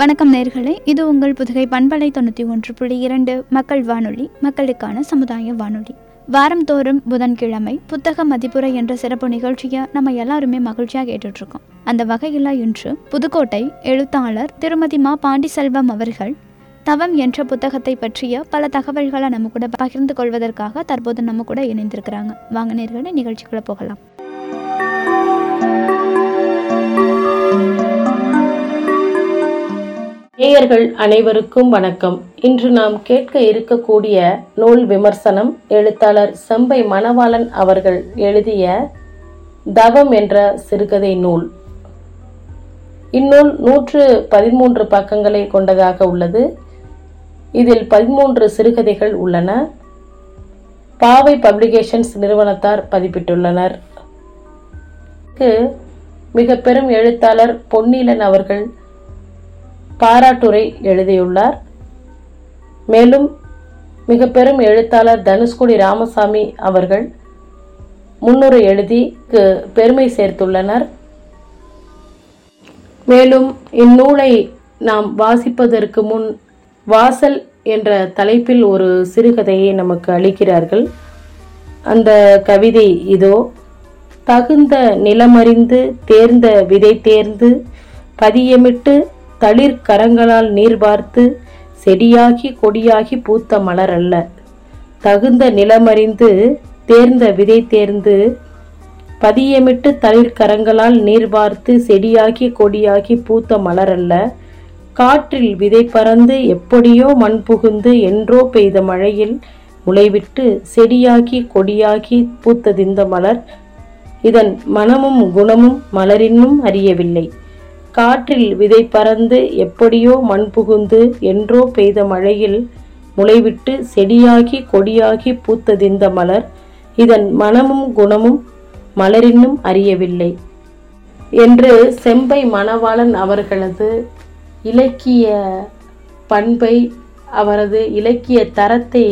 வணக்கம் நேர்களே இது உங்கள் புதுகை பண்பலை தொண்ணூற்றி ஒன்று புள்ளி இரண்டு மக்கள் வானொலி மக்களுக்கான சமுதாய வானொலி வாரந்தோறும் புதன்கிழமை புத்தக மதிப்புரை என்ற சிறப்பு நிகழ்ச்சியை நம்ம எல்லாருமே மகிழ்ச்சியாக கேட்டுட்ருக்கோம் அந்த வகையில் இன்று புதுக்கோட்டை எழுத்தாளர் திருமதி மா பாண்டிசெல்வம் அவர்கள் தவம் என்ற புத்தகத்தை பற்றிய பல தகவல்களை நம்ம கூட பகிர்ந்து கொள்வதற்காக தற்போது நம்ம கூட இணைந்திருக்கிறாங்க வாங்க நேர்களே நிகழ்ச்சிக்குள்ளே போகலாம் நேயர்கள் அனைவருக்கும் வணக்கம் இன்று நாம் கேட்க இருக்கக்கூடிய நூல் விமர்சனம் எழுத்தாளர் செம்பை மணவாளன் அவர்கள் எழுதிய தவம் என்ற சிறுகதை நூல் இந்நூல் நூற்று பதிமூன்று பக்கங்களை கொண்டதாக உள்ளது இதில் பதிமூன்று சிறுகதைகள் உள்ளன பாவை பப்ளிகேஷன்ஸ் நிறுவனத்தார் பதிப்பிட்டுள்ளனர் மிக பெரும் எழுத்தாளர் பொன்னீலன் அவர்கள் பாராட்டுரை எழுதியுள்ளார் மேலும் மிக பெரும் எழுத்தாளர் தனுஷ்கோடி ராமசாமி அவர்கள் முன்னுரை எழுதி கு- பெருமை சேர்த்துள்ளனர் மேலும் இந்நூலை நாம் வாசிப்பதற்கு முன் வாசல் என்ற தலைப்பில் ஒரு சிறுகதையை நமக்கு அளிக்கிறார்கள் அந்த கவிதை இதோ தகுந்த நிலமறிந்து தேர்ந்த விதை தேர்ந்து பதியமிட்டு தளிர் கரங்களால் நீர் பார்த்து செடியாகி கொடியாகி பூத்த மலர் அல்ல தகுந்த நிலமறிந்து தேர்ந்த விதை தேர்ந்து பதியமிட்டு தளிர் கரங்களால் நீர் பார்த்து செடியாகி கொடியாகி பூத்த மலர் அல்ல காற்றில் விதை பறந்து எப்படியோ மண் புகுந்து என்றோ பெய்த மழையில் முளைவிட்டு செடியாகி கொடியாகி பூத்ததிந்த மலர் இதன் மனமும் குணமும் மலரின்னும் அறியவில்லை காற்றில் விதை பறந்து எப்படியோ மண் புகுந்து என்றோ பெய்த மழையில் முளைவிட்டு செடியாகி கொடியாகி பூத்ததிந்த மலர் இதன் மனமும் குணமும் மலரின்னும் அறியவில்லை என்று செம்பை மணவாளன் அவர்களது இலக்கிய பண்பை அவரது இலக்கிய தரத்தை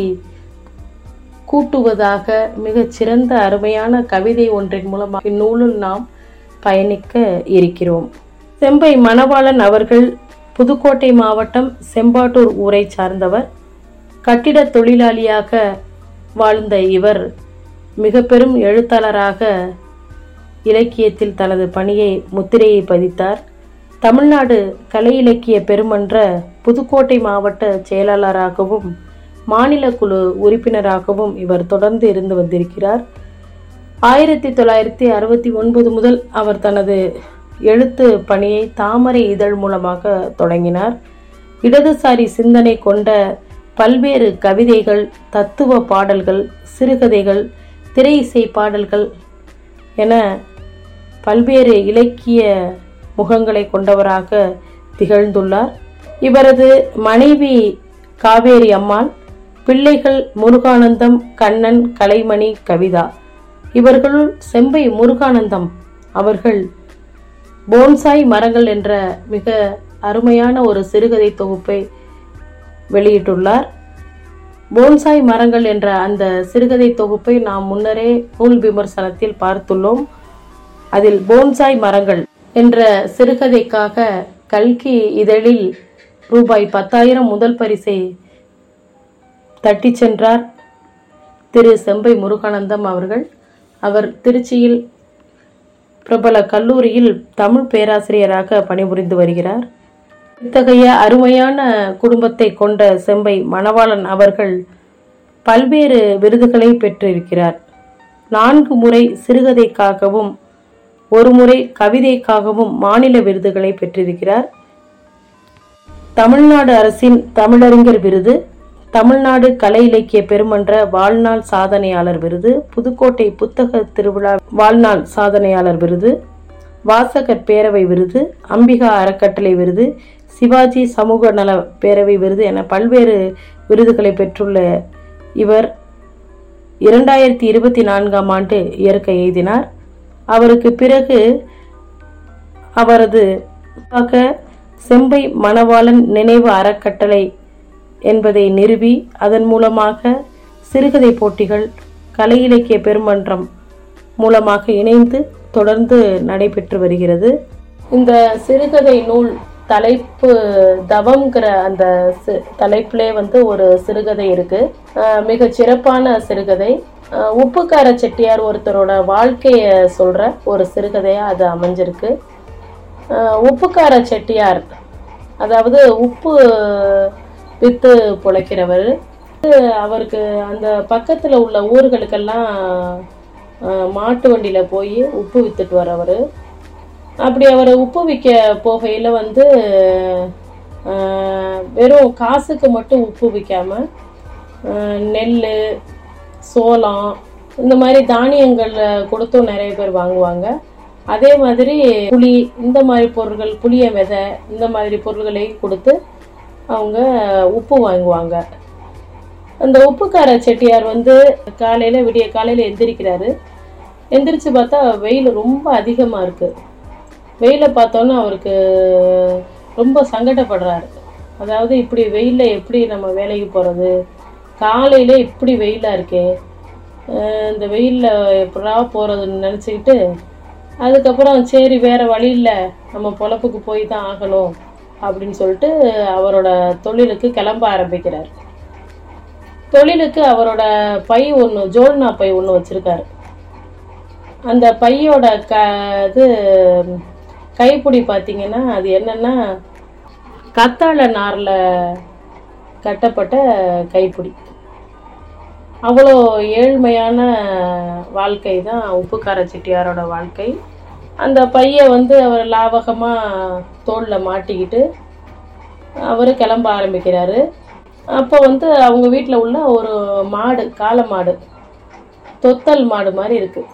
கூட்டுவதாக மிகச் சிறந்த அருமையான கவிதை ஒன்றின் மூலமாக இந்நூலில் நாம் பயணிக்க இருக்கிறோம் செம்பை மணவாளன் அவர்கள் புதுக்கோட்டை மாவட்டம் செம்பாட்டூர் ஊரை சார்ந்தவர் கட்டிடத் தொழிலாளியாக வாழ்ந்த இவர் மிக பெரும் எழுத்தாளராக இலக்கியத்தில் தனது பணியை முத்திரையை பதித்தார் தமிழ்நாடு கலை இலக்கிய பெருமன்ற புதுக்கோட்டை மாவட்ட செயலாளராகவும் மாநில குழு உறுப்பினராகவும் இவர் தொடர்ந்து இருந்து வந்திருக்கிறார் ஆயிரத்தி தொள்ளாயிரத்தி அறுபத்தி ஒன்பது முதல் அவர் தனது எழுத்து பணியை தாமரை இதழ் மூலமாக தொடங்கினார் இடதுசாரி சிந்தனை கொண்ட பல்வேறு கவிதைகள் தத்துவ பாடல்கள் சிறுகதைகள் திரை இசை பாடல்கள் என பல்வேறு இலக்கிய முகங்களை கொண்டவராக திகழ்ந்துள்ளார் இவரது மனைவி காவேரி அம்மாள் பிள்ளைகள் முருகானந்தம் கண்ணன் கலைமணி கவிதா இவர்களுள் செம்பை முருகானந்தம் அவர்கள் போன்சாய் மரங்கள் என்ற மிக அருமையான ஒரு சிறுகதை தொகுப்பை வெளியிட்டுள்ளார் போன்சாய் மரங்கள் என்ற அந்த சிறுகதை தொகுப்பை நாம் முன்னரே நூல் விமர்சனத்தில் பார்த்துள்ளோம் அதில் போன்சாய் மரங்கள் என்ற சிறுகதைக்காக கல்கி இதழில் ரூபாய் பத்தாயிரம் முதல் பரிசை தட்டிச் சென்றார் திரு செம்பை முருகானந்தம் அவர்கள் அவர் திருச்சியில் பிரபல கல்லூரியில் தமிழ் பேராசிரியராக பணிபுரிந்து வருகிறார் இத்தகைய அருமையான குடும்பத்தை கொண்ட செம்பை மணவாளன் அவர்கள் பல்வேறு விருதுகளை பெற்றிருக்கிறார் நான்கு முறை சிறுகதைக்காகவும் ஒரு முறை கவிதைக்காகவும் மாநில விருதுகளை பெற்றிருக்கிறார் தமிழ்நாடு அரசின் தமிழறிஞர் விருது தமிழ்நாடு கலை இலக்கிய பெருமன்ற வாழ்நாள் சாதனையாளர் விருது புதுக்கோட்டை புத்தக திருவிழா வாழ்நாள் சாதனையாளர் விருது வாசகர் பேரவை விருது அம்பிகா அறக்கட்டளை விருது சிவாஜி சமூக நல பேரவை விருது என பல்வேறு விருதுகளை பெற்றுள்ள இவர் இரண்டாயிரத்தி இருபத்தி நான்காம் ஆண்டு இயற்கை எய்தினார் அவருக்கு பிறகு அவரது ஆக செம்பை மணவாளன் நினைவு அறக்கட்டளை என்பதை நிறுவி அதன் மூலமாக சிறுகதை போட்டிகள் கலை இலக்கிய பெருமன்றம் மூலமாக இணைந்து தொடர்ந்து நடைபெற்று வருகிறது இந்த சிறுகதை நூல் தலைப்பு தவம்ங்கிற அந்த சி- தலைப்பிலே வந்து ஒரு சிறுகதை இருக்கு அஹ் மிக சிறப்பான சிறுகதை அஹ் உப்புக்கார செட்டியார் ஒருத்தரோட வாழ்க்கைய சொல்ற ஒரு சிறுகதையா அது அமைஞ்சிருக்கு அஹ் உப்புக்கார செட்டியார் அதாவது உப்பு வித்து பொழைக்கிறவர் அவருக்கு அந்த பக்கத்துல உள்ள ஊர்களுக்கெல்லாம் அஹ், மாட்டு வண்டியில போய் உப்பு வித்துட்டு வரவர் அப்படி அவர் உப்பு விற்க போகையில் வந்து அஹ், வெறும் காசுக்கு மட்டும் உப்பு விற்காம நெல் சோளம் இந்த மாதிரி தானியங்கள் கொடுத்தும் நிறைய பேர் வாங்குவாங்க அதே மாதிரி புளி இந்த மாதிரி பொருட்கள் புளிய விதை இந்த மாதிரி பொருள்களை கொடுத்து அவங்க உப்பு வாங்குவாங்க அந்த உப்புக்கார செட்டியார் வந்து காலையில் விடிய காலையில் எந்திரிக்கிறாரு எந்திரிச்சு பார்த்தா வெயில் ரொம்ப அதிகமாக இருக்குது வெயிலை பார்த்தோன்னே அவருக்கு ரொம்ப சங்கடப்படுறாரு அதாவது இப்படி வெயிலில் எப்படி நம்ம வேலைக்கு போகிறது காலையில இப்படி வெயிலாக இருக்கே அஹ் இந்த வெயிலில் எப்படா போகிறதுன்னு நினச்சிக்கிட்டு அதுக்கப்புறம் சரி வேறு வழி இல்லை நம்ம பொழப்புக்கு போய் தான் ஆகணும் அப்படின்னு சொல்லிட்டு அவரோட தொழிலுக்கு கிளம்ப ஆரம்பிக்கிறார் தொழிலுக்கு அவரோட பை ஒன்று ஜோல்னா பை ஒன்று வச்சுருக்காரு அந்த பையோட க இது கைப்பிடி பார்த்தீங்கன்னா அது என்னன்னா கத்தாழை நாரில் கட்டப்பட்ட கைப்பிடி அவ்வளோ ஏழ்மையான வாழ்க்கை தான் உப்புக்கார செட்டியாரோட வாழ்க்கை அந்த பையை வந்து அவர் லாவகமாக தோளில் மாட்டிக்கிட்டு அவர் கிளம்ப ஆரம்பிக்கிறாரு அப்போ வந்து அவங்க வீட்டில் உள்ள ஒரு மாடு காளை மாடு தொத்தல் மாடு மாதிரி இருக்குது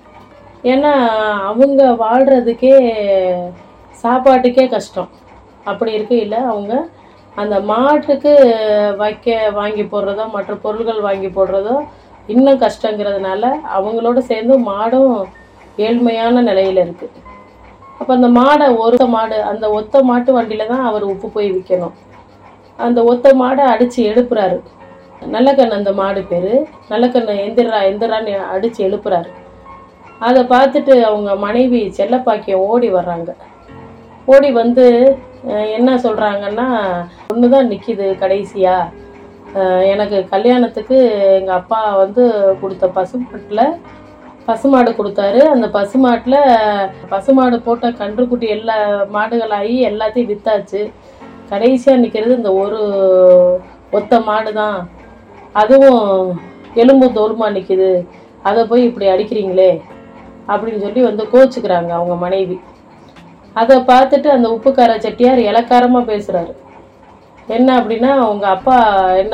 ஏன்னா அவங்க வாழ்கிறதுக்கே சாப்பாட்டுக்கே கஷ்டம் அப்படி இருக்கையில் அவங்க அந்த மாட்டுக்கு வைக்க வாங்கி போடுறதோ மற்ற பொருள்கள் வாங்கி போடுறதோ இன்னும் கஷ்டங்கிறதுனால அவங்களோட சேர்ந்து மாடும் ஏழ்மையான நிலையில் இருக்குது அப்போ அந்த மாடை ஒத்த மாடு அந்த ஒத்த மாட்டு வண்டியில் தான் அவர் உப்பு போய் விற்கணும் அந்த ஒத்த மாடை அடித்து எழுப்புறாரு நல்லக்கண்ணு அந்த மாடு பேர் நல்லக்கண்ணு எந்திரா எந்திரான்னு அடித்து எழுப்புறாரு அதை பார்த்துட்டு அவங்க மனைவி செல்லப்பாக்கியம் ஓடி வர்றாங்க ஓடி வந்து அஹ், என்ன சொல்கிறாங்கன்னா ஒன்று தான் நிற்கிது கடைசியாக எனக்கு கல்யாணத்துக்கு எங்கள் அப்பா வந்து கொடுத்த பசுமாட்டில் பசுமாடு கொடுத்தாரு அந்த பசுமாட்டில் பசுமாடு போட்ட கன்றுக்குட்டி எல்லா மாடுகளாகி எல்லாத்தையும் வித்தாச்சு கடைசியாக நிற்கிறது இந்த ஒரு ஒத்த மாடு தான் அதுவும் எலும்பு தோலுமா நிற்கிது அதை போய் இப்படி அடிக்கிறீங்களே அப்படின்னு சொல்லி வந்து கோச்சுக்கிறாங்க அவங்க மனைவி அதை பார்த்துட்டு அந்த உப்புக்கார செட்டியார் இலக்காரமாக பேசுகிறாரு என்ன அப்படின்னா அவங்க அப்பா என்ன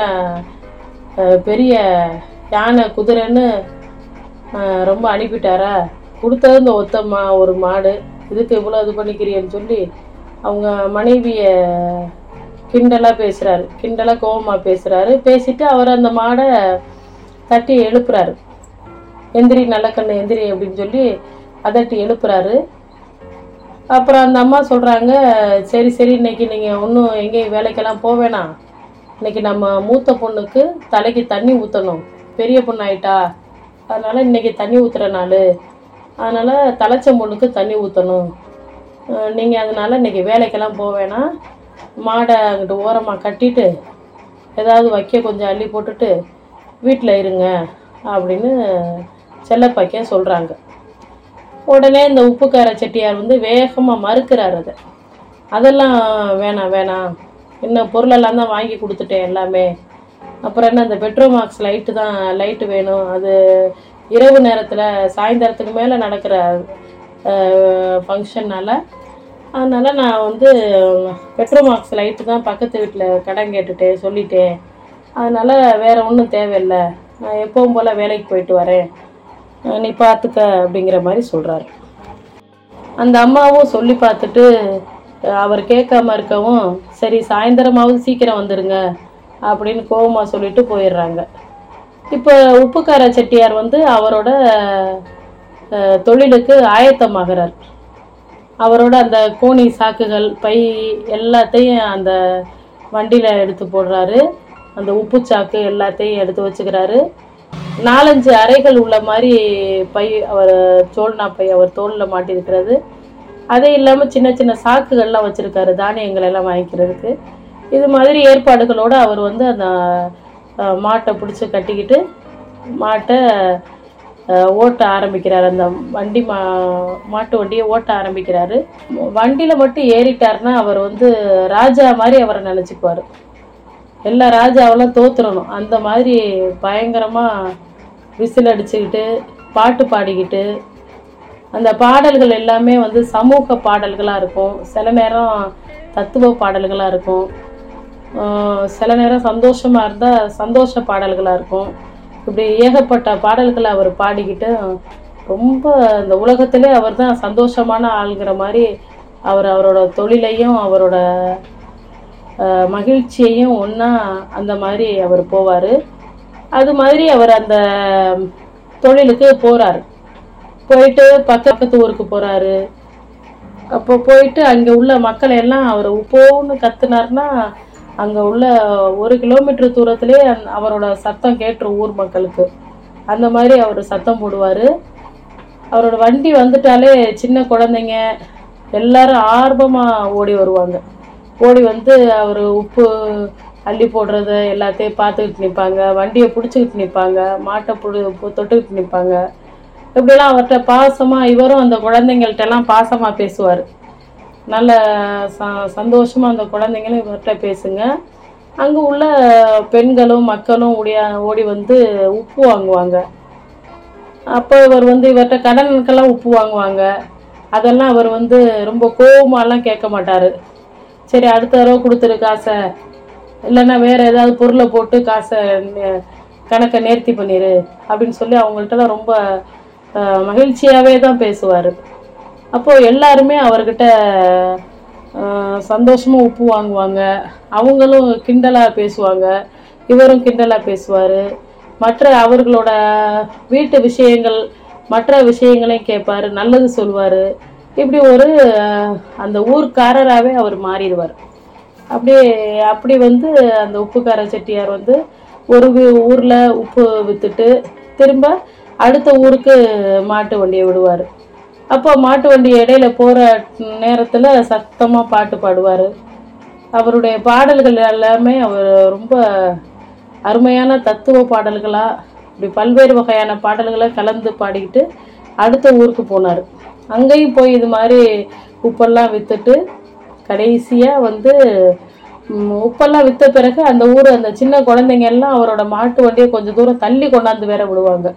அஹ், பெரிய யானை குதிரைன்னு அஹ், ரொம்ப அனுப்பிட்டாரா கொடுத்தது இந்த ஒத்த மா ஒரு மாடு இதுக்கு இவ்வளோ இது பண்ணிக்கிறியன்னு சொல்லி அவங்க மனைவியை கிண்டலாக பேசுகிறாரு கிண்டலாக கோவமாக பேசுகிறாரு பேசிட்டு அவர் அந்த மாடை தட்டி எழுப்புறாரு எந்திரி நல்லக்கண்ணு எந்திரி அப்படின்னு சொல்லி அதட்டி எழுப்புறாரு அப்புறம் அந்த அம்மா சொல்கிறாங்க சரி சரி இன்னைக்கு நீங்கள் ஒன்றும் எங்கேயும் வேலைக்கெல்லாம் போக வேணாம் இன்னைக்கு நம்ம மூத்த பொண்ணுக்கு தலைக்கு தண்ணி ஊற்றணும் பெரிய பொண்ணு ஆயிட்டா அதனால் இன்னைக்கு தண்ணி ஊற்றுற நாள் அதனால் தலைச்ச பொண்ணுக்கு தண்ணி ஊற்றணும் நீங்கள் அதனால் இன்னைக்கு வேலைக்கெல்லாம் போக வேணாம் மாடை அங்கிட்டு ஓரமாக கட்டிட்டு ஏதாவது வைக்க கொஞ்சம் அள்ளி போட்டுட்டு வீட்டில் இருங்க அப்படின்னு செல்லப்பாக்கியம் சொல்கிறாங்க உடனே இந்த உப்புக்கார செட்டியார் வந்து வேகமாக மறுக்கிறார் அதை அதெல்லாம் வேணாம் வேணாம் இன்னும் பொருளெல்லாம் தான் வாங்கி கொடுத்துட்டேன் எல்லாமே அப்புறம் என்ன இந்த பெட்ரோமாக்ஸ் லைட்டு தான் லைட்டு வேணும் அது இரவு நேரத்தில் சாயந்தரத்துக்கு மேலே நடக்கிற ஃபங்க்ஷன்னால் அதனால் நான் வந்து பெட்ரோமாக்ஸ் லைட்டு தான் பக்கத்து வீட்டில் கடன் கேட்டுட்டேன் சொல்லிட்டேன் அதனால் வேறு ஒன்றும் தேவையில்லை நான் எப்பவும் போல் வேலைக்கு போயிட்டு வரேன் அஹ் நீ பார்த்துக்க அப்படிங்கிற மாதிரி சொல்கிறாரு அந்த அம்மாவும் சொல்லி பார்த்துட்டு அஹ் அவர் கேட்காம இருக்கவும் சரி சாயந்தரமாவது சீக்கிரம் வந்துடுங்க அப்படின்னு கோவமாக சொல்லிட்டு போயிடுறாங்க இப்போ உப்புக்கார செட்டியார் வந்து அவரோட அஹ், தொழிலுக்கு ஆயத்தமாகிறார் அவரோட அந்த கோணி சாக்குகள் பை எல்லாத்தையும் அந்த வண்டியில் எடுத்து போடுறாரு அந்த உப்பு சாக்கு எல்லாத்தையும் எடுத்து வச்சுக்கிறாரு நாலஞ்சு அறைகள் உள்ள மாதிரி பை அவர் சோழ்னா பை அவர் தோளில் மாட்டியிருக்கிறது அதே இல்லாமல் சின்ன சின்ன சாக்குகள்லாம் வச்சுருக்காரு தானியங்கள் எல்லாம் வாங்கிக்கிறதுக்கு இது மாதிரி ஏற்பாடுகளோடு அவர் வந்து அந்த அஹ், மாட்டை பிடிச்சி கட்டிக்கிட்டு மாட்டை அஹ், ஓட்ட ஆரம்பிக்கிறார் அந்த வண்டி மா மாட்டு வண்டியை ஓட்ட ஆரம்பிக்கிறாரு வண்டியில் மட்டும் ஏறிட்டாருன்னா அவர் வந்து ராஜா மாதிரி அவரை நினச்சிக்குவார் எல்லா ராஜாவெல்லாம் தோத்துறணும் அந்த மாதிரி பயங்கரமாக விசில் அடிச்சுக்கிட்டு பாட்டு பாடிக்கிட்டு அந்த பாடல்கள் எல்லாமே வந்து சமூக பாடல்களாக இருக்கும் சில நேரம் தத்துவ பாடல்களாக இருக்கும் ஆஹ் சில நேரம் சந்தோஷமாக இருந்தால் சந்தோஷ பாடல்களாக இருக்கும் இப்படி ஏகப்பட்ட பாடல்களை அவர் பாடிக்கிட்டு ரொம்ப இந்த உலகத்திலே அவர் தான் சந்தோஷமான ஆளுங்கிற மாதிரி அவர் அவரோட தொழிலையும் அவரோட ஆஹ் மகிழ்ச்சியையும் ஒன்றா அந்த மாதிரி அவர் போவார் அது மாதிரி அவர் அந்த தொழிலுக்கு போகிறாரு போயிட்டு பக்கத்து ஊருக்கு போகிறாரு அப்போ போயிட்டு அங்கே உள்ள மக்களை எல்லாம் அவர் உப்போன்னு கத்துனாருன்னா அங்கே உள்ள ஒரு கிலோமீட்டர் தூரத்திலே அந்த- அவரோட சத்தம் கேட்டுரும் ஊர் மக்களுக்கு அந்த மாதிரி அவர் சத்தம் போடுவார் அவரோட வண்டி வந்துட்டாலே சின்ன குழந்தைங்க எல்லாரும் ஆர்வமாக ஓடி வருவாங்க ஓடி வந்து அவர் உப்பு அள்ளி போடுறத எல்லாத்தையும் பார்த்துக்கிட்டு நிற்பாங்க வண்டியை பிடிச்சிக்கிட்டு நிற்பாங்க மாட்டை புடி தொட்டுக்கிட்டு நிற்பாங்க இப்படிலாம் அவர்கிட்ட பாசமாக இவரும் அந்த குழந்தைங்கள்ட்ட எல்லாம் பாசமாக பேசுவார் நல்ல ச சந்தோஷமாக அந்த குழந்தைங்களும் இவர்கிட்ட பேசுங்க அங்கே உள்ள பெண்களும் மக்களும் ஓடியா ஓடி வந்து உப்பு வாங்குவாங்க அப்போ இவர் வந்து இவர்கிட்ட கடனுக்கெல்லாம் உப்பு வாங்குவாங்க அதெல்லாம் அவர் வந்து ரொம்ப கோவமாலாம் கேட்க மாட்டார் சரி அடுத்த தடவை கொடுத்துரு காசை இல்லைன்னா வேற ஏதாவது பொருளை போட்டு காசை நே- கணக்கை நேர்த்தி பண்ணிடு அப்படின்னு சொல்லி அவங்கள்ட்டலாம் ரொம்ப அஹ், மகிழ்ச்சியாவே தான் பேசுவார் அப்போ எல்லாருமே அவர்கிட்ட அஹ், சந்தோஷமா உப்பு வாங்குவாங்க அவங்களும் கிண்டலா பேசுவாங்க இவரும் கிண்டலா பேசுவார் மற்ற அவர்களோட வீட்டு விஷயங்கள் மற்ற விஷயங்களையும் கேட்பாரு நல்லது சொல்வார் இப்படி ஒரு அஹ், அந்த ஊர்க்காரராகவே அவர் மாறிடுவார் அப்படியே அப்படி வந்து அந்த உப்புக்கார செட்டியார் வந்து ஒரு வி- ஊர்ல உப்பு வித்துட்டு திரும்ப அடுத்த ஊருக்கு மாட்டு வண்டியை விடுவார் அப்போ மாட்டு வண்டி இடையில போற நேரத்துல சத்தமா பாட்டு பாடுவார் அவருடைய பாடல்கள் எல்லாமே அவர் ரொம்ப அருமையான தத்துவ பாடல்களா இப்படி பல்வேறு வகையான பாடல்களை கலந்து பாடிக்கிட்டு அடுத்த ஊருக்கு போனார் அங்கேயும் போய் இது மாதிரி உப்பெல்லாம் வித்துட்டு கடைசியாக வந்து ம், உப்பெல்லாம் விற்ற பிறகு அந்த ஊர் அந்த சின்ன குழந்தைங்க எல்லாம் அவரோட மாட்டு வண்டியை கொஞ்சம் தூரம் தள்ளி கொண்டாந்து வேற விடுவாங்க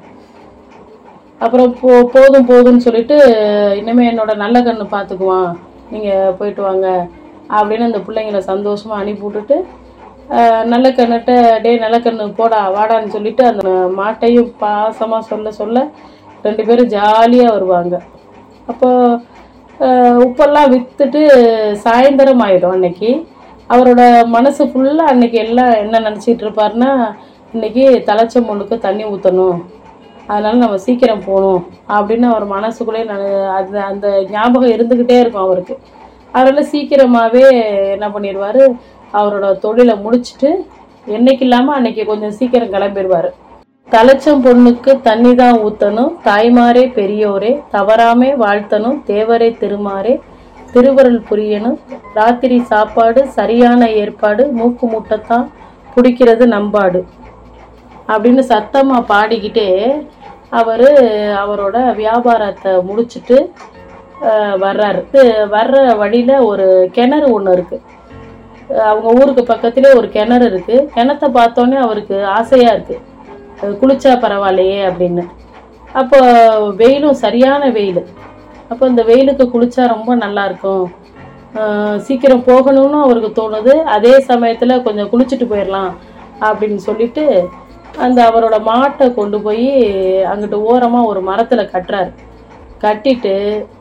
அப்புறம் போ போதும் போதும்னு சொல்லிட்டு இனிமே என்னோட நல்ல கண்ணு பார்த்துக்குவான் நீங்கள் போயிட்டு வாங்க அப்படின்னு அந்த பிள்ளைங்கள சந்தோஷமாக அனுப்பி விட்டுட்டு ஆஹ், நல்ல கண்ணுட்ட டே நல்ல கண்ணு போடா வாடான்னு சொல்லிட்டு அந்த மாட்டையும் பாசமாக சொல்ல சொல்ல ரெண்டு பேரும் ஜாலியாக வருவாங்க அப்போ ஆஹ், உப்பெல்லாம் விற்றுட்டு சாயந்தரம் ஆயிடும் அன்னைக்கு அவரோட மனசு ஃபுல்லாக அன்னைக்கு எல்லாம் என்ன நினச்சிட்டு இருப்பாருன்னா இன்னைக்கு தலைச்ச முள்ளுக்கு தண்ணி ஊற்றணும் அதனால நம்ம சீக்கிரம் போகணும் அப்படின்னு அவர் மனசுக்குள்ளே நான் அது அந்த ஞாபகம் இருந்துக்கிட்டே இருக்கும் அவருக்கு அதனால சீக்கிரமாகவே என்ன பண்ணிடுவார் அவரோட தொழிலை முடிச்சுட்டு என்னைக்கு இல்லாமல் அன்னைக்கு கொஞ்சம் சீக்கிரம் கிளம்பிடுவார் தலைச்சம் பொண்ணுக்கு தண்ணி தான் ஊற்றணும் தாய்மாரே பெரியோரே தவறாமே வாழ்த்தணும் தேவரே திருமாரே திருவருள் புரியணும் ராத்திரி சாப்பாடு சரியான ஏற்பாடு மூக்கு முட்டைத்தான் பிடிக்கிறது நம்பாடு அப்படின்னு சத்தமாக பாடிக்கிட்டே அவர் அவரோட வியாபாரத்தை முடிச்சுட்டு அஹ், வர்றாரு இது வர்ற வழியில் ஒரு கிணறு ஒன்று இருக்குது அவங்க ஊருக்கு பக்கத்திலே ஒரு கிணறு இருக்குது கிணத்த பார்த்தோன்னே அவருக்கு ஆசையாக இருக்குது குளிச்சா பரவாயில்லையே அப்படின்னு அப்போ வெயிலும் சரியான வெயில் அப்போ இந்த வெயிலுக்கு குளிச்சா ரொம்ப நல்லா இருக்கும் அஹ், சீக்கிரம் போகணும்னு அவருக்கு தோணுது அதே சமயத்தில் கொஞ்சம் குளிச்சுட்டு போயிடலாம் அப்படின்னு சொல்லிட்டு அந்த அவரோட மாட்டை கொண்டு போய் அங்கிட்டு ஓரமாக ஒரு மரத்தில் கட்டுறாரு கட்டிட்டு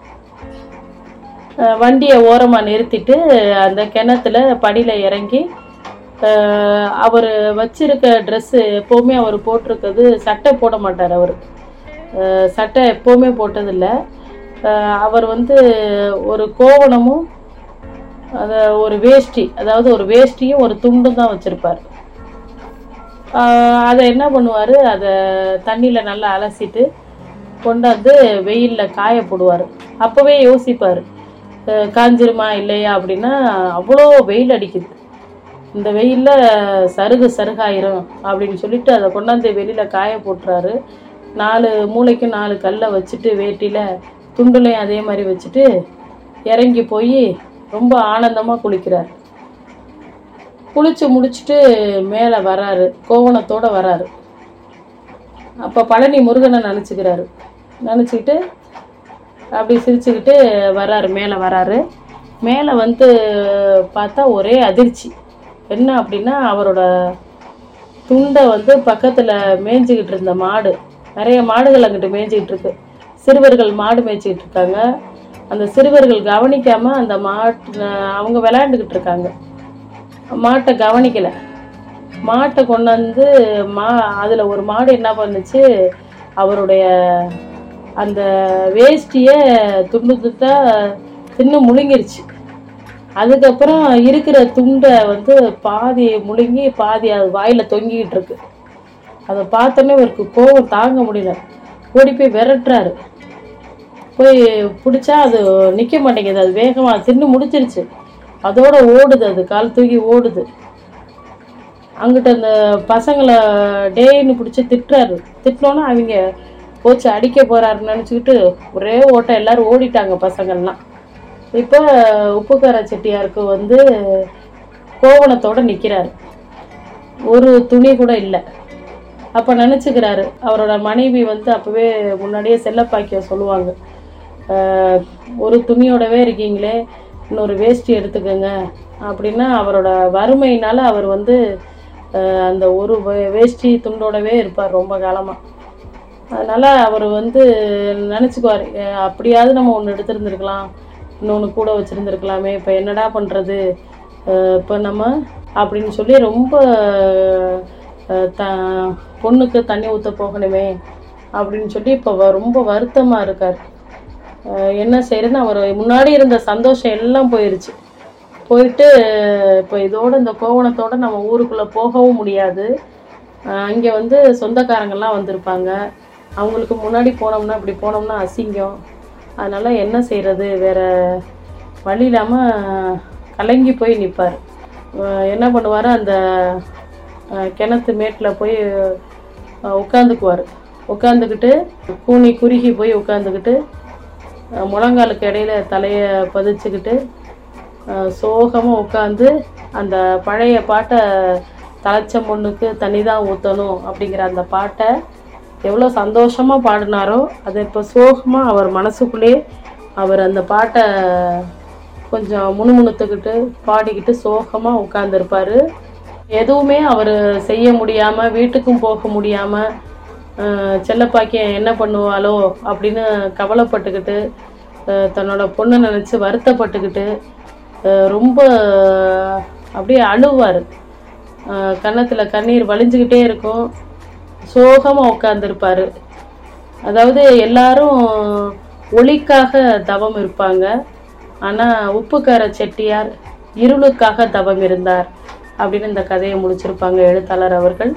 அஹ், வண்டியை ஓரமாக நிறுத்திட்டு அந்த கிணத்துல படியில் இறங்கி அவர் வச்சிருக்க ட்ரெஸ்ஸு எப்போவுமே அவர் போட்டிருக்கிறது சட்டை போட மாட்டார் அவர் சட்டை எப்போவுமே போட்டதில்ல அஹ், அவர் வந்து ஒரு கோவணமும் அத ஒரு வேஷ்டி அதாவது ஒரு வேஷ்டியும் ஒரு துண்டும் தான் வச்சுருப்பார் அதை என்ன பண்ணுவார் அதை தண்ணியில் நல்லா அலசிட்டு கொண்டாந்து வெயிலில் காய போடுவார் அப்போவே யோசிப்பார் அஹ், காஞ்சிருமா இல்லையா அப்படின்னா அவ்வளோ வெயில் அடிக்குது இந்த வெயிலில் சருகு சருகாயிரும் அப்படின்னு சொல்லிட்டு அதை கொண்டாந்து வெளியில் காய போட்டுறாரு நாலு மூளைக்கும் நாலு கல்லை வச்சுட்டு வேட்டியில் துண்டுலையும் அதே மாதிரி வச்சுட்டு இறங்கி போய் ரொம்ப ஆனந்தமாக குளிக்கிறார் குளிச்சு முடிச்சுட்டு மேலே வராரு கோவணத்தோட வராரு அப்போ பழனி முருகனை நினச்சிக்கிறாரு நினச்சிக்கிட்டு அப்படி சிரிச்சுக்கிட்டு வராரு மேலே வராரு மேலே வந்து பார்த்தா ஒரே அதிர்ச்சி என்ன அப்படின்னா அவரோட துண்டை வந்து பக்கத்தில் மேய்ஞ்சிக்கிட்டு இருந்த மாடு நிறைய மாடுகள் அங்கிட்டு மேய்ஞ்சிக்கிட்டு இருக்கு சிறுவர்கள் மாடு மேய்ச்சிக்கிட்டு இருக்காங்க அந்த சிறுவர்கள் கவனிக்காம அந்த மாட்டு அவங்க விளையாண்டுக்கிட்டு இருக்காங்க மாட்டை கவனிக்கலை மாட்டை கொண்டு வந்து மா அதில் ஒரு மாடு என்ன பண்ணுச்சு அவருடைய அந்த வேஷ்டியை துண்டு துண்டா தின்னு முழுங்கிருச்சு அதுக்கப்புறம் இருக்கிற துண்டை வந்து பாதி முழுங்கி பாதி அது வாயில் தொங்கிக்கிட்டு இருக்கு அதை பார்த்தோன்னே இவருக்கு கோவம் தாங்க முடியல ஓடி போய் விரட்டுறாரு போய் பிடிச்சா அது நிற்க மாட்டேங்குது அது வேகமாக தின்னு முடிச்சிருச்சு அதோட ஓடுது அது கால் தூக்கி ஓடுது அங்கிட்ட அந்த பசங்களை டேன்னு பிடிச்சி திட்டுறாரு திட்டினோன்னா அவங்க போச்சு அடிக்க போறாருன்னு நினச்சிக்கிட்டு ஒரே ஓட்டம் எல்லாரும் ஓடிட்டாங்க பசங்கள்லாம் இப்போ உப்புக்கார செட்டியாருக்கு வந்து கோவணத்தோட நிற்கிறாரு ஒரு துணி கூட இல்லை அப்போ நினச்சிக்கிறாரு அவரோட மனைவி வந்து அப்போவே முன்னாடியே செல்லப்பாக்கிய சொல்லுவாங்க "ஆஹ், ஒரு துணியோடவே இருக்கீங்களே இன்னொரு வேஷ்டி எடுத்துக்கோங்க அப்படின்னா அவரோட வறுமையினால அவர் வந்து ஆஹ், அந்த ஒரு வே- வேஷ்டி துண்டோடவே இருப்பார் ரொம்ப காலமாக அதனால் அவர் வந்து நினச்சிக்குவார் அப்படியாவது நம்ம ஒன்று எடுத்திருந்துருக்கலாம் இன்னொன்று கூட வச்சுருந்துருக்கலாமே இப்போ என்னடா பண்ணுறது இப்போ நம்ம அப்படின்னு சொல்லி ரொம்ப அஹ், த பொண்ணுக்கு தண்ணி ஊற்ற போகணுமே அப்படின்னு சொல்லி இப்போ ரொம்ப வருத்தமாக இருக்கார் அஹ், என்ன செய்யறதுன்னு அவர் முன்னாடி இருந்த சந்தோஷம் எல்லாம் போயிருச்சு போயிட்டு இப்போ இதோட இந்த கோவணத்தோட நம்ம ஊருக்குள்ளே போகவும் முடியாது இங்கே வந்து சொந்தக்காரங்கெல்லாம் வந்திருப்பாங்க அவங்களுக்கு முன்னாடி போனோம்னா இப்படி போனோம்னா அசிங்கம் அதனால் என்ன செய்கிறது வேற வழி இல்லாமல் கலங்கி போய் நிற்பார் என்ன பண்ணுவார் அந்த அஹ், கிணத்து மேட்டில் போய் உட்காந்துக்குவார் உட்காந்துக்கிட்டு கூனி குறுகி போய் உட்காந்துக்கிட்டு முழங்காலுக்கு இடையில தலையை பதிச்சுக்கிட்டு சோகமாக உட்காந்து அந்த பழைய பாட்டை தலைச்ச பொண்ணுக்கு தண்ணி தான் ஊற்றணும் அப்படிங்கிற அந்த பாட்டை எவ்வளோ சந்தோஷமாக பாடினாரோ அதை இப்போ சோகமாக அவர் மனசுக்குள்ளே அவர் அந்த பாட்டை கொஞ்சம் முணுமுணுத்துக்கிட்டு பாடிக்கிட்டு சோகமாக உட்காந்துருப்பார் எதுவுமே அவர் செய்ய முடியாமல் வீட்டுக்கும் போக முடியாமல் செல்லப்பாக்கியம் என்ன பண்ணுவாளோ அப்படின்னு கவலைப்பட்டுக்கிட்டு அஹ் தன்னோட பொண்ணை நினச்சி வருத்தப்பட்டுக்கிட்டு அஹ் ரொம்ப அப்படியே அழுவார் கன்னத்தில் கண்ணீர் வழிஞ்சுக்கிட்டே இருக்கும் சோகமாக உட்காந்துருப்பாரு அதாவது எல்லாரும் ஒளிக்காக தவம் இருப்பாங்க ஆனால் உப்புக்கார செட்டியார் இருளுக்காக தவம் இருந்தார் அப்படின்னு இந்த கதையை முடிச்சிருப்பாங்க எழுத்தாளர் அவர்கள்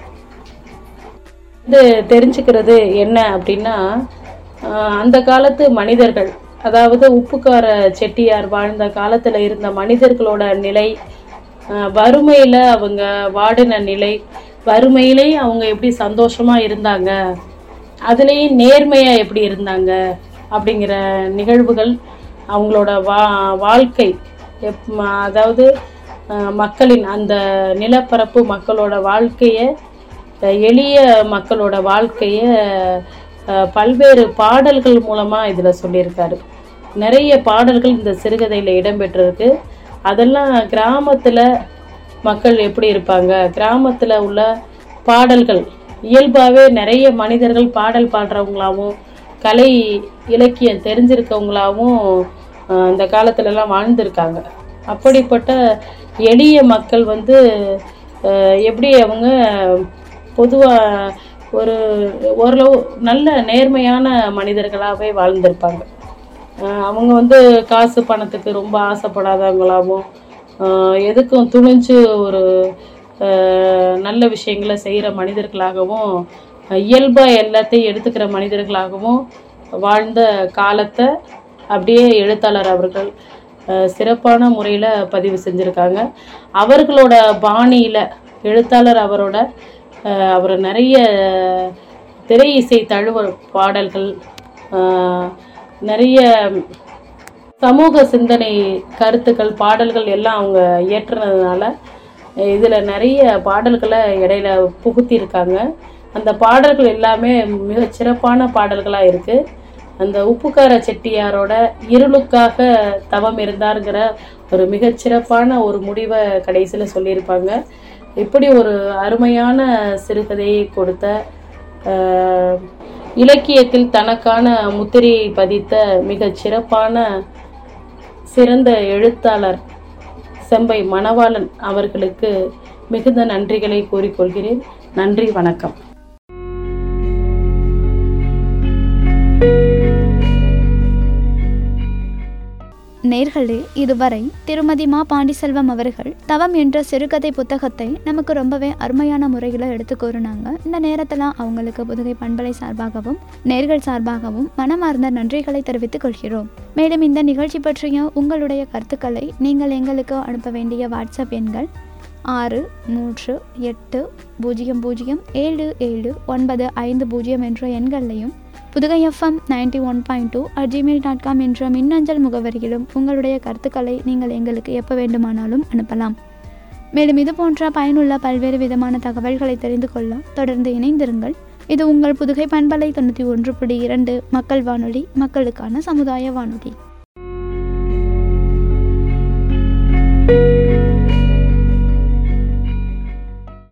இது தெரிஞ்சுக்கிறது என்ன அப்படின்னா ஆஹ் அந்த காலத்து மனிதர்கள் அதாவது உப்புக்கார செட்டியார் வாழ்ந்த காலத்தில் இருந்த மனிதர்களோட நிலை ஆஹ் வறுமையில அவங்க வாடின நிலை வறுமையிலே அவங்க எப்படி சந்தோஷமா இருந்தாங்க அதுலேயும் நேர்மையா எப்படி இருந்தாங்க அப்படிங்கிற நிகழ்வுகள் அவங்களோட வா வாழ்க்கை எப் ம- அதாவது ஆஹ் மக்களின் அந்த நிலப்பரப்பு மக்களோட வாழ்க்கையை அஹ் எளிய மக்களோட வாழ்க்கையை அஹ் பல்வேறு பாடல்கள் மூலமாக இதில் சொல்லியிருக்காரு நிறைய பாடல்கள் இந்த சிறுகதையில் இடம்பெற்றிருக்கு அதெல்லாம் கிராமத்தில் மக்கள் எப்படி இருப்பாங்க கிராமத்தில் உள்ள பாடல்கள் இயல்பாகவே நிறைய மனிதர்கள் பாடல் பாடுறவங்களாவும் கலை இலக்கியம் தெரிஞ்சிருக்கவங்களாவும் அஹ் இந்த காலத்துலலாம் வாழ்ந்திருக்காங்க அப்படிப்பட்ட எளிய மக்கள் வந்து அஹ் எப்படி அவங்க பொதுவாக ஒரு ஓரளவு நல்ல நேர்மையான மனிதர்களாகவே வாழ்ந்திருப்பாங்க அஹ் அவங்க வந்து காசு பணத்துக்கு ரொம்ப ஆசைப்படாதவங்களாகவும் அஹ் எதுக்கும் துணிஞ்சு ஒரு அஹ் நல்ல விஷயங்களை செய்கிற மனிதர்களாகவும் இயல்பாக எல்லாத்தையும் எடுத்துக்கிற மனிதர்களாகவும் வாழ்ந்த காலத்தை அப்படியே எழுத்தாளர் அவர்கள் அஹ், சிறப்பான முறையில் பதிவு செஞ்சுருக்காங்க அவர்களோட பாணியில் எழுத்தாளர் அவரோட அஹ், அவர் நிறைய திரை இசை தழுவ பாடல்கள் அஹ், நிறைய சமூக சிந்தனை கருத்துக்கள் பாடல்கள் எல்லாம் அவங்க இயற்றுனதுனால இதில் நிறைய பாடல்களை இடையில புகுத்தியிருக்காங்க அந்த பாடல்கள் எல்லாமே மிகச் சிறப்பான பாடல்களாக இருக்குது அந்த உப்புக்கார செட்டியாரோட இருளுக்காக தவம் இருந்தாருங்கிற ஒரு மிகச் சிறப்பான ஒரு முடிவை கடைசியில் சொல்லியிருப்பாங்க இப்படி ஒரு அருமையான சிறுகதையை கொடுத்த ஆஹ், இலக்கியத்தில் தனக்கான முத்திரையை பதித்த மிகச் சிறப்பான சிறந்த எழுத்தாளர் செம்பை மணவாளன் அவர்களுக்கு மிகுந்த நன்றிகளை கூறிக்கொள்கிறேன் நன்றி வணக்கம் நேர்களே இதுவரை திருமதி மா பாண்டிசெல்வம் அவர்கள் தவம் என்ற சிறுகதை புத்தகத்தை நமக்கு ரொம்பவே அருமையான முறையில் எடுத்து கூறினாங்க இந்த நேரத்தில் அவங்களுக்கு புதுகை பண்பலை சார்பாகவும் நேர்கள் சார்பாகவும் மனமார்ந்த நன்றிகளை தெரிவித்துக் கொள்கிறோம் மேலும் இந்த நிகழ்ச்சி பற்றிய உங்களுடைய கருத்துக்களை நீங்கள் எங்களுக்கு அனுப்ப வேண்டிய வாட்ஸ்அப் எண்கள் ஆறு மூன்று எட்டு பூஜ்ஜியம் பூஜ்ஜியம் ஏழு ஏழு ஒன்பது ஐந்து பூஜ்ஜியம் என்ற எண்களையும் Pudugai F M ninety one point two at Gmail dot com என்ற மின்னஞ்சல் முகவரியிலும் உங்களுடைய கருத்துக்களை நீங்கள் எங்களுக்கு எப்போ வேண்டுமானாலும் அனுப்பலாம் மேலும் இது போன்ற பயனுள்ள பல்வேறு விதமான தகவல்களை தெரிந்து கொள்ள தொடர்ந்து இணைந்திருங்கள் இது உங்கள் புதுகை பண்பலை தொண்ணூற்றி ஒன்று புள்ளி இரண்டு மக்கள் வானொலி மக்களுக்கான சமுதாய வானொலி